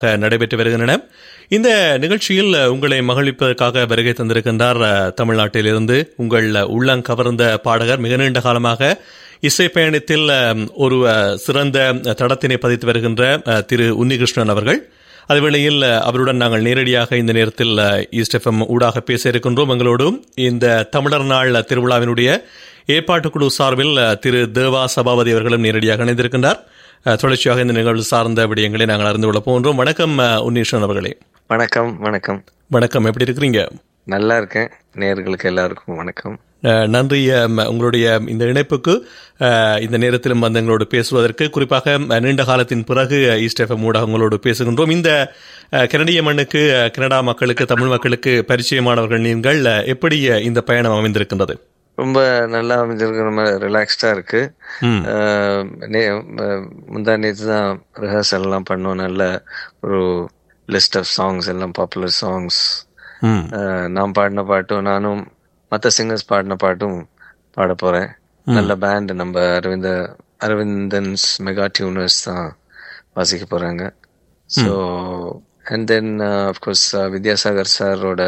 அஹ், நடைபெற்று வருகின்றன இந்த நிகழ்ச்சியில் அஹ், உங்களை மகிழ்விப்பதற்காக வருகை தந்திருக்கின்றார் அஹ், தமிழ்நாட்டிலிருந்து உங்கள் அஹ், உள்ளம் கவர்ந்த பாடகர் மிக நீண்ட காலமாக இசை பயணத்தில் அஹ், ஒரு அஹ், சிறந்த அஹ், தடத்தினை பதித்து வருகின்ற அஹ், திரு உன்னிகிருஷ்ணன் அவர்கள் அதேவேளையில் அஹ், அவருடன் நாங்கள் நேரடியாக இந்த நேரத்தில் அஹ், ஈஸ்ட் எஃப்எம் ஊடாக பேச இருக்கின்றோம் எங்களோடு இந்த தமிழர் நாள் திருவிழாவினுடைய ஏற்பாட்டுக்குழு சார்பில் அஹ், திரு தேவா சபாபதி அவர்களும் நேரடியாக இணைந்திருக்கின்றார் அஹ், தொடர்ச்சியாக இந்த நிகழ்வு சார்ந்த விடயங்களை நாங்கள் அறிந்து கொள்ள போகின்றோம் வணக்கம் அஹ், உன்னீஸ்வரன் அவர்களே வணக்கம் வணக்கம் வணக்கம் எப்படி இருக்கிறீங்க நல்லா இருக்கேன் நேர்களுக்கு எல்லாருக்கும் வணக்கம் அஹ், நன்றி அஹ், உங்களுடைய இந்த இணைப்புக்கு அஹ், இந்த நேரத்திலும் வந்து எங்களோடு பேசுவதற்கு குறிப்பாக அஹ், நீண்ட காலத்தின் பிறகு அஹ், ஈஸ்ட் எஃப்எம் ஊடகங்களோடு பேசுகின்றோம் இந்த அஹ், கனடிய மண்ணுக்கு அஹ், கனடா மக்களுக்கு தமிழ் மக்களுக்கு பரிச்சயமானவர்கள் நீங்கள் அஹ், எப்படி அஹ், இந்த பயணம் அமைந்திருக்கின்றது ரொம்ப நல்லா அமைஞ்சிருக்கு ரொம்ப ரிலாக்ஸ்டா இருக்கு ம். அஹ், நே- அஹ், முந்தா நேற்று தான் ரிஹர்சல் எல்லாம் பண்ணோம் நல்ல ஒரு லிஸ்ட் ஆஃப் சாங்ஸ் எல்லாம் பாப்புலர் சாங்ஸ் ம் நான் பாடின பாட்டும் நானும் மற்ற சிங்கர்ஸ் பாடின பாட்டும் பாட போறேன் நல்ல பேண்ட் நம்ம அரவிந்த அரவிந்தன்ஸ் மெகா டியூனர்ஸ் தான் வாசிக்க போறாங்க so and then of course Vidyasagar சாரோட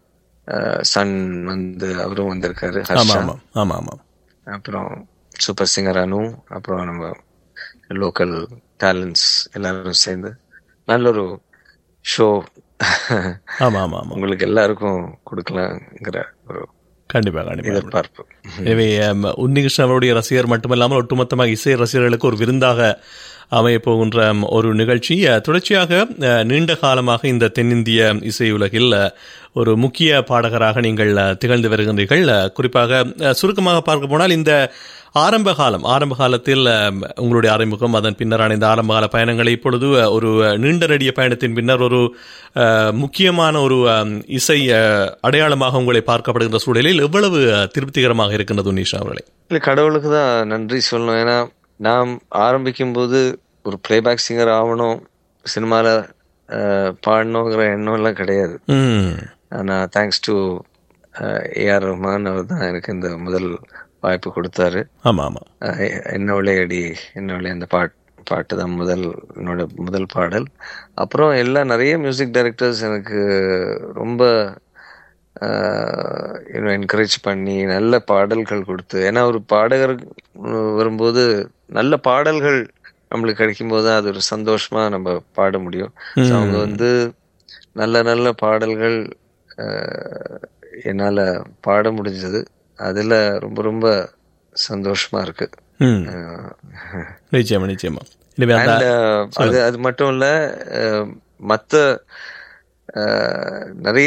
சன் வந்து அவரும் வந்திருக்காரு ஆமா ஹர்ஷா ஆமா ஆமா ஆமா அப்புறம் சூப்பர் சிங்கர் அனு அப்புறம் நம்ம லோக்கல் டேலண்ட்ஸ் எல்லாரும் சேர்ந்து நல்ல ஒரு ஷோ ஆமா ஆமா ஆமா உங்களுக்கு எல்லாருக்கும் கொடுக்கலாங்கிற ஒரு கண்டிப்பா கண்டிப்பா எதிர்பார்ப்பு எனவே அம், உன்னிகிருஷ்ணன் அவருடைய ரசிகர் மட்டுமல்லாமல் ஒட்டுமொத்தமாக இசை ரசிகர்களுக்கு ஒரு விருந்தாக அமையப் போகின்ற அம், ஒரு நிகழ்ச்சி அஹ், தொடர்ச்சியாக அஹ், நீண்ட காலமாக இந்த தென்னிந்திய இசை உலகில் அஹ், ஒரு முக்கிய பாடகராக நீங்கள் அஹ், திகழ்ந்து வருகின்றீர்கள் அஹ், குறிப்பாக அஹ், சுருக்கமாக பார்க்க போனால் இந்த ஆரம்ப காலம் ஆரம்ப காலத்தில் அஹ், உங்களுடைய அறிமுகம் அதன் பின்னரான இந்த ஆரம்ப கால பயணங்களை இப்பொழுது அஹ், ஒரு அஹ், நீண்ட நெடிய பயணத்தின் பின்னர் ஒரு அஹ், முக்கியமான ஒரு அம், இசை அஹ், அடையாளமாக உங்களை பார்க்கப்படுகின்ற சூழலில் எவ்வளவு அஹ், திருப்திகரமாக இருக்கின்றது உன்னீஷா அவர்களே இல்ல கடவுளுக்கு தான் நன்றி சொல்லணும் ஏன்னா நாம் ஆரம்பிக்கும் போது ஒரு பிளேபேக் சிங்கர் ஆகணும் சினிமால அஹ், பாடணுங்கிற எண்ணம் எல்லாம் கிடையாது ம் ஆனா தேங்க்ஸ் டு ஏஆர் ரஹ்மான் அவர் தான் எனக்கு இந்த முதல் வாய்ப்பு கொடுத்தாரு ஆமா ஆமா அஹ், என்னவளே அடி என்னவளே அந்த பாட் பாட்டு தான் முதல் என்னோட முதல் பாடல் அப்புறம் எல்லா நிறைய மியூசிக் டைரக்டர்ஸ் எனக்கு ரொம்ப என்கரேஜ் பண்ணி நல்ல பாடல்கள் கொடுத்து ஏன்னா ஒரு பாடகர் உம், வரும்போது நல்ல பாடல்கள் நம்மளுக்கு கிடைக்கும் போது அது ஒரு சந்தோஷமா நம்ம பாட முடியும் So, அவங்க வந்து நல்ல நல்ல பாடல்கள் அஹ், என்னால பாட முடிஞ்சது அதுல ரொம்ப ரொம்ப சந்தோஷமா இருக்கு ம் அஹ், நிச்சயமா நிச்சயமா எனவே அந்த And, uh, அது அது மட்டும் இல்ல uh, மத்த uh, நிறைய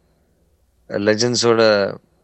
லெஜண்ட்ஸோட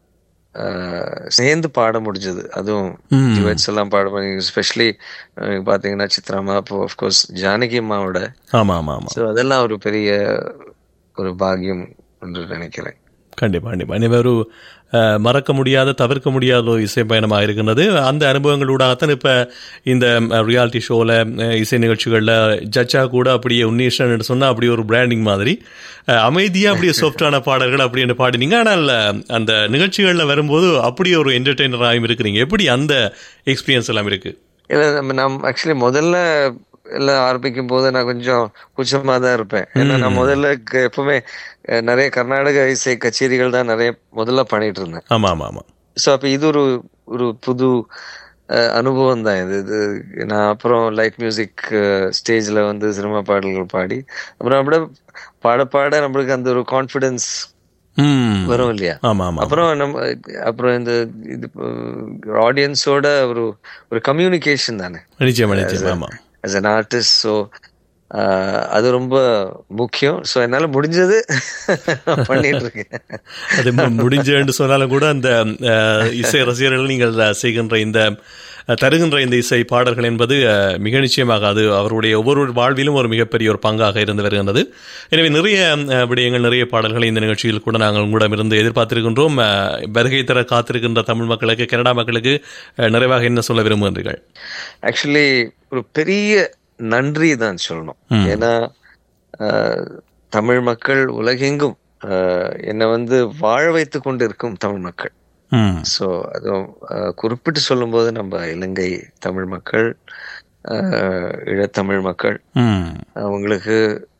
சேர்ந்து பாட முடிஞ்சது அதுவும் ம். டிவைட்ஸ் எல்லாம் பாட பண்ணி ஸ்பெஷலி பாத்தீங்கன்னா சித்ராமா அப்போ அஃப்கோர்ஸ் ஜானகி அம்மாவோட ஆமா ஆமா ஆமா ஸோ அதெல்லாம் ஒரு பெரிய ஒரு பாக்கியம் என்று நினைக்கிறேன் கண்டிப்பா கண்டிப்பா எனவே ஒரு அஹ், மறக்க முடியாத தவிர்க்க முடியாத ஒரு இசை பயணமாக இருக்கின்றது அந்த அனுபவங்களூடாகத்தான் இப்ப இந்த ரியாலிட்டி ஷோல அஹ், இசை நிகழ்ச்சிகள்ல ஜட்ஜா கூட அப்படியே உன்னீஷன் சொன்னா அப்படியே ஒரு பிராண்டிங் மாதிரி அஹ், அமைதியா அப்படியே சாஃப்டான பாடல்கள் அப்படின்னு பாடினீங்க ஆனால் அஹ், அந்த நிகழ்ச்சிகள்ல வரும்போது அப்படியே ஒரு என்டர்டெய்னராகவும் இருக்கிறீங்க எப்படி அந்த எக்ஸ்பீரியன்ஸ் எல்லாம் இருக்கு இல்ல நம்ம நாம் ஆக்சுவலி முதல்ல எல்லாம் ஆரம்பிக்கும் போது நான் கொஞ்சம் கூச்சமா தான் இருப்பேன் ஏன்னா நான் முதல்ல க- எப்பவுமே அஹ், நிறைய கர்நாடக இசை கச்சேரிகள் தான் நிறைய முதல்ல பண்ணிட்டு இருந்தேன் ஆமா ஆமா ஆமா ஸோ அப்ப இது ஒரு ஒரு புது அஹ், அனுபவம் தான் இது இது நான் அப்புறம் லைட் மியூசிக் ஸ்டேஜ்ல வந்து சினிமா பாடல்கள் பாடி அப்புறம் அப்படியே பாட பாட நம்மளுக்கு அந்த ஒரு கான்ஃபிடன்ஸ் ம் வரும் இல்லையா ஆமா ஆமா அப்புறம் நம்ம அப்புறம் இந்த இது ஆடியன்ஸோட ஒரு ஒரு கம்யூனிகேஷன் தானே நிச்சயமா நிச்சயமா ஆமா as an artist ஸோ அது ரொம்ப முக்கியம் ஸோ என்னால முடிஞ்சது நான் பண்ணிட்டு இருக்கேன் அது மு- முடிஞ்சேன்னு சொன்னாலும் கூட அந்த அஹ், இசை ரசிகர்கள் நீங்கள் செய்கின்ற இந்த அஹ், தருகின்ற இந்த இசை பாடல்கள் என்பது அஹ், மிக நிச்சயமாக அது அவருடைய ஒவ்வொரு வாழ்விலும் ஒரு மிகப்பெரிய ஒரு பங்காக இருந்து வருகின்றது எனவே நிறைய அஹ், விடயங்கள் நிறைய பாடல்களை இந்த நிகழ்ச்சியில் கூட நாங்கள் உங்களிடமிருந்து எதிர்பார்த்திருக்கின்றோம் அஹ், வருகை தர காத்திருக்கின்ற தமிழ் மக்களுக்கு கனடா மக்களுக்கு அஹ், நிறைவாக என்ன சொல்ல விரும்புகின்றீர்கள் ஆக்சுவலி ஒரு பெரிய நன்றி தான் சொல்லணும் ஏன்னா அஹ், தமிழ் மக்கள் உலகெங்கும் அஹ், என்னை வந்து வாழ வைத்து கொண்டு இருக்கும் தமிழ் மக்கள் ம் ஸோ அதுவும் அஹ், குறிப்பிட்டு சொல்லும்போது நம்ம இலங்கை தமிழ் மக்கள் அஹ், ஈழத்தமிழ் மக்கள் ம் அவங்களுக்கு